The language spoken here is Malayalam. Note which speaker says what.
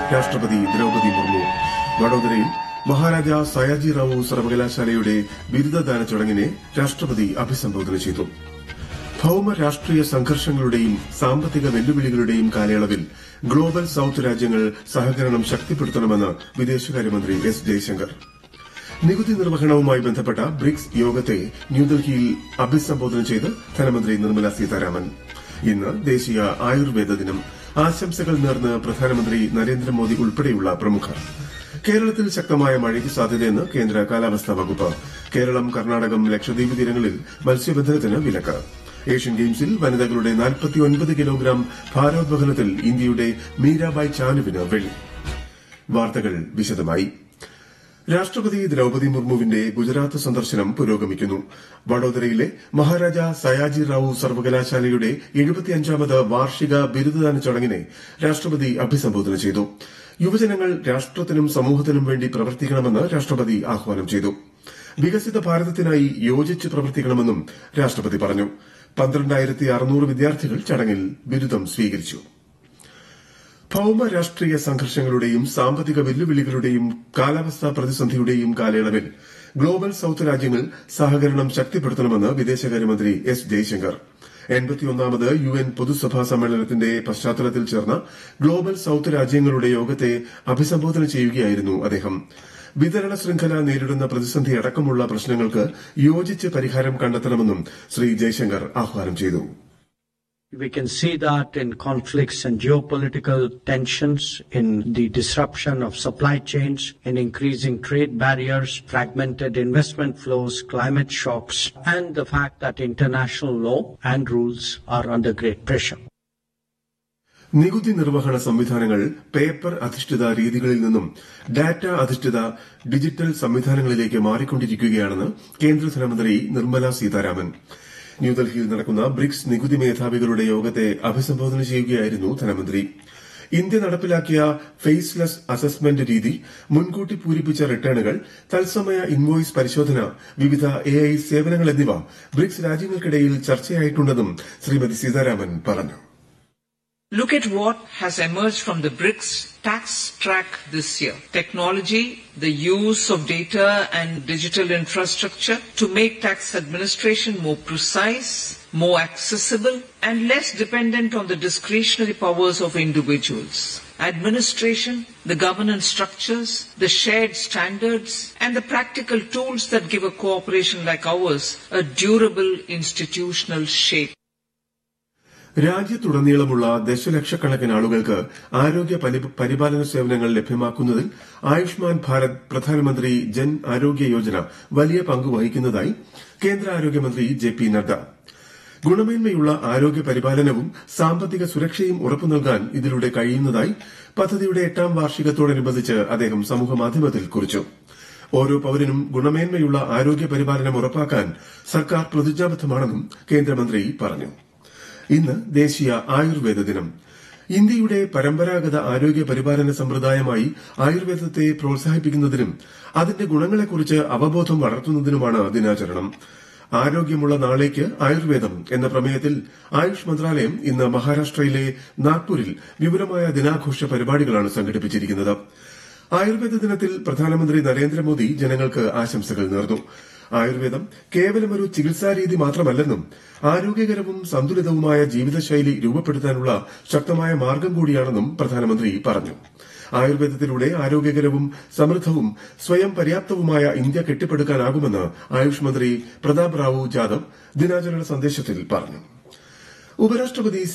Speaker 1: രാഷ്ട്രപതി ദ്രൌപദി മുർമു വഡോദരയിൽ മഹാരാജ സയാജി റാവു സർവകലാശാലയുടെ ബിരുദദാന ചടങ്ങിനെ രാഷ്ട്രപതി അഭിസംബോധന ചെയ്തു ഭൌമ രാഷ്ട്രീയ സംഘർഷങ്ങളുടെയും സാമ്പത്തിക വെല്ലുവിളികളുടെയും കാലയളവിൽ ഗ്ലോബൽ സൌത്ത് രാജ്യങ്ങൾ സഹകരണം ശക്തിപ്പെടുത്തണമെന്ന് വിദേശകാര്യമന്ത്രി എസ് ജയശങ്കർ നികുതി നിർവഹണവുമായി ബന്ധപ്പെട്ട ബ്രിക്സ് യോഗത്തെ ന്യൂഡൽഹിയിൽ അഭിസംബോധന ചെയ്ത് ധനമന്ത്രി നിർമ്മല സീതാരാമൻ ഇന്ന് ദേശീയ ആയുർവേദ ദിനം ആശംസകൾ നേർന്ന് പ്രധാനമന്ത്രി നരേന്ദ്രമോദി ഉൾപ്പെടെയുള്ള പ്രമുഖർ കേരളത്തിൽ ശക്തമായ മഴയ്ക്ക് സാധ്യതയെന്ന് കേന്ദ്ര കാലാവസ്ഥാ വകുപ്പ് കേരളം കർണാടകം ലക്ഷദ്വീപ് തീരങ്ങളിൽ മത്സ്യബന്ധനത്തിന് വിലക്ക് ഏഷ്യൻ ഗെയിംസിൽ വനിതകളുടെ 49 കിലോഗ്രാം ഭാരോദ്വഹനത്തിൽ ഇന്ത്യയുടെ മീരാബായ് ചാനുവിന് വെള്ളി വാർത്തകൾ വിശദമായി രാഷ്ട്രപതി ദ്രൌപദി മുർമുവിന്റെ ഗുജറാത്ത് സന്ദർശനം പുരോഗമിക്കുന്നു വഡോദരയിലെ മഹാരാജ സയാജി റാവു സർവകലാശാലയുടെ എഴുപത്തിയഞ്ചാമത് വാർഷിക ബിരുദദാന ചടങ്ങിനെ രാഷ്ട്രപതി അഭിസംബോധന ചെയ്തു യുവജനങ്ങൾ രാഷ്ട്രത്തിനും സമൂഹത്തിനും വേണ്ടി പ്രവർത്തിക്കണമെന്ന് രാഷ്ട്രപതി ആഹ്വാനം ചെയ്തു വികസിത ഭാരതത്തിനായി യോജിച്ച് പ്രവർത്തിക്കണമെന്നും രാഷ്ട്രപതി പറഞ്ഞു പന്ത്രണ്ടായിരത്തി അറുന്നൂറ് വിദ്യാർത്ഥികൾ ചടങ്ങിൽ ബിരുദം സ്വീകരിച്ചു ഭൌമ രാഷ്ട്രീയ സംഘർഷങ്ങളുടെയും സാമ്പത്തിക വെല്ലുവിളികളുടെയും കാലാവസ്ഥാ പ്രതിസന്ധിയുടെയും കാലയളവിൽ ഗ്ലോബൽ സൌത്ത് രാജ്യങ്ങൾ സഹകരണം ശക്തിപ്പെടുത്തണമെന്ന് വിദേശകാര്യമന്ത്രി എസ് ജയശങ്കർ എൺപത്തിയൊന്നാമത് യു എൻ പൊതുസഭാ സമ്മേളനത്തിന്റെ പശ്ചാത്തലത്തിൽ ചേർന്ന ഗ്ലോബൽ സൌത്ത് രാജ്യങ്ങളുടെ യോഗത്തെ അഭിസംബോധന ചെയ്യുകയായിരുന്നു അദ്ദേഹം വിതരണ ശൃംഖല നേരിടുന്ന പ്രതിസന്ധി അടക്കമുള്ള പ്രശ്നങ്ങൾക്ക് യോജിച്ച് പരിഹാരം കണ്ടെത്തണമെന്നും ശ്രീ ജയശങ്കർ ആഹ്വാനം ചെയ്തു
Speaker 2: We can see that in conflicts and geopolitical tensions, in the disruption of supply chains, in increasing trade barriers, fragmented investment flows, climate shocks, and the fact that international law and rules are under great pressure.
Speaker 1: നികുതി നിർവഹണ സംവിധാനങ്ങൾ പേപ്പർ അധിഷ്ഠിത രീതികളിൽ നിന്നും ഡാറ്റ അധിഷ്ഠിത ഡിജിറ്റൽ സംവിധാനങ്ങളിലേക്ക് മാറിക്കൊണ്ടിരിക്കുകയാണെന്ന് കേന്ദ്ര ധനമന്ത്രി നിർമ്മല സീതാരാമൻ ന്യൂഡൽഹിയിൽ നടക്കുന്ന ബ്രിക്സ് നികുതി മേധാവികളുടെ യോഗത്തെ അഭിസംബോധന ചെയ്യുകയായിരുന്നു ധനമന്ത്രി ഇന്ത്യ നടപ്പിലാക്കിയ ഫേസ്ലെസ് അസസ്മെന്റ് രീതി മുൻകൂട്ടി പൂരിപ്പിച്ച റിട്ടേണുകൾ തത്സമയ ഇൻവോയ്സ് പരിശോധന വിവിധ എഐ സേവനങ്ങൾ എന്നിവ ബ്രിക്സ് രാജ്യങ്ങൾക്കിടയിൽ ചർച്ചയായിട്ടുണ്ടെന്നും ശ്രീമതി സീതാരാമൻ പറഞ്ഞു
Speaker 3: Look at what has emerged from the BRICS tax track this year. Technology, the use of data and digital infrastructure to make tax administration more precise, more accessible and less dependent on the discretionary powers of individuals. Administration, the governance structures, the shared standards and the practical tools that give a cooperation like ours a durable institutional shape.
Speaker 1: രാജ്യത്തുടനീളമുള്ള ദശലക്ഷക്കണക്കിന് ആളുകൾക്ക് ആരോഗ്യ പരി- പരിപാലന സേവനങ്ങൾ ലഭ്യമാക്കുന്നതിൽ ആയുഷ്മാൻ ഭാരത് പ്രധാനമന്ത്രി ജൻ ആരോഗ്യ യോജന വലിയ പങ്ക് വഹിക്കുന്നതായി കേന്ദ്ര ആരോഗ്യമന്ത്രി ജെ പി നദ്ദ ഗുണമേന്മയുള്ള ആരോഗ്യ പരിപാലനവും സാമ്പത്തിക സുരക്ഷയും ഉറപ്പു നൽകാൻ ഇതിലൂടെ കഴിയുന്നതായി പദ്ധതിയുടെ എട്ടാം വാർഷികത്തോടനുബന്ധിച്ച് അദ്ദേഹം സമൂഹമാധ്യമത്തിൽ കുറിച്ചു ഓരോ പൌരനും ഗുണമേന്മയുള്ള ആരോഗ്യ പരിപാലനം ഉറപ്പാക്കാൻ സർക്കാർ പ്രതിജ്ഞാബദ്ധമാണെന്നും കേന്ദ്രമന്ത്രി പറഞ്ഞു ഇന്ന് ദേശീയ ആയുർവേദ ദിനം ഇന്ത്യയുടെ പരമ്പരാഗത ആരോഗ്യ പരിപാലന സമ്പ്രദായമായി ആയുർവേദത്തെ പ്രോത്സാഹിപ്പിക്കുന്നതിനും അതിന്റെ ഗുണങ്ങളെക്കുറിച്ച് അവബോധം വളർത്തുന്നതിനുമാണ് ദിനാചരണം ആരോഗ്യമുള്ള നാളേക്ക് ആയുർവേദം എന്ന പ്രമേയത്തിൽ ആയുഷ് മന്ത്രാലയം ഇന്ന് മഹാരാഷ്ട്രയിലെ നാഗ്പൂരിൽ വിപുലമായ ദിനാഘോഷ പരിപാടികളാണ് സംഘടിപ്പിച്ചിരിക്കുന്നത് ആയുർവേദ ദിനത്തിൽ പ്രധാനമന്ത്രി നരേന്ദ്രമോദി ജനങ്ങൾക്ക് ആശംസകൾ നേർന്നു ആയുർവേദം കേവലം ഒരു ചികിത്സാരീതി മാത്രമല്ലെന്നും ആരോഗ്യകരവും സന്തുലിതവുമായ ജീവിതശൈലി രൂപപ്പെടുത്താനുള്ള ശക്തമായ മാർഗം കൂടിയാണെന്നും പ്രധാനമന്ത്രി പറഞ്ഞു ആയുർവേദത്തിലൂടെ ആരോഗ്യകരവും സമൃദ്ധവും സ്വയം പര്യാപ്തവുമായ ഇന്ത്യ കെട്ടിപ്പടുക്കാനാകുമെന്ന് ആയുഷ് മന്ത്രി പ്രതാപ് റാവു ജാദവ് ദിനാചരണ സന്ദേശത്തിൽ പറഞ്ഞു ഉപരാഷ്ട്രപതി